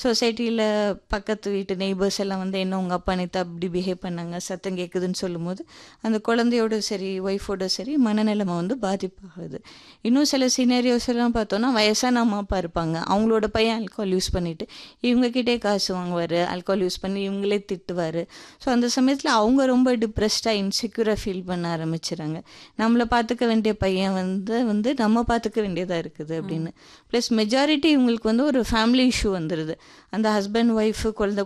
சொசைட்டியில் பக்கத்து வீட்டு நெய்பர்ஸ் எல்லாம் வந்து என்ன உங்கள் அப்பா நேற்று அப்படி பிஹேவ் பண்ணாங்க சத்தம் கேட்குதுன்னு சொல்லும்போது அந்த குழந்தையோட சரி ஒய்ஃபோட சரி மனநிலைமை வந்து பாதிப்பாகுது இன்னும் சில சினேரியோஸ் எல்லாம் பார்த்தோன்னா வயசான அம்மா அப்பா இருப்பாங்க அவங்களோட பையன் ஆல்கோல் யூஸ் பண்ணிட்டு இவங்ககிட்டே காசு வாங்குவார் ஆல்கோல் யூஸ் பண்ணி இவங்களே திட்டுவார் ஸோ அந்த சமயத்தில் அவங்க ரொம்ப டிப்ரெஸ்டாக இன்செக்யூராக ஃபீல் பண்ண ஆரம்பிச்சிடுறாங்க நம்மளை பார்த்துக்க வேண்டிய பையன் வந்து வந்து நம்ம பார்த்துக்க வேண்டியதாக இருக்குது அப்படின்னு ப்ளஸ் மெஜாரிட்டி இவங்களுக்கு வந்து ஒரு ஃபேமிலி இஷ்யூ வந்துடுது அந்த ஹஸ்பண்ட் ஒய்ஃபு குழந்தை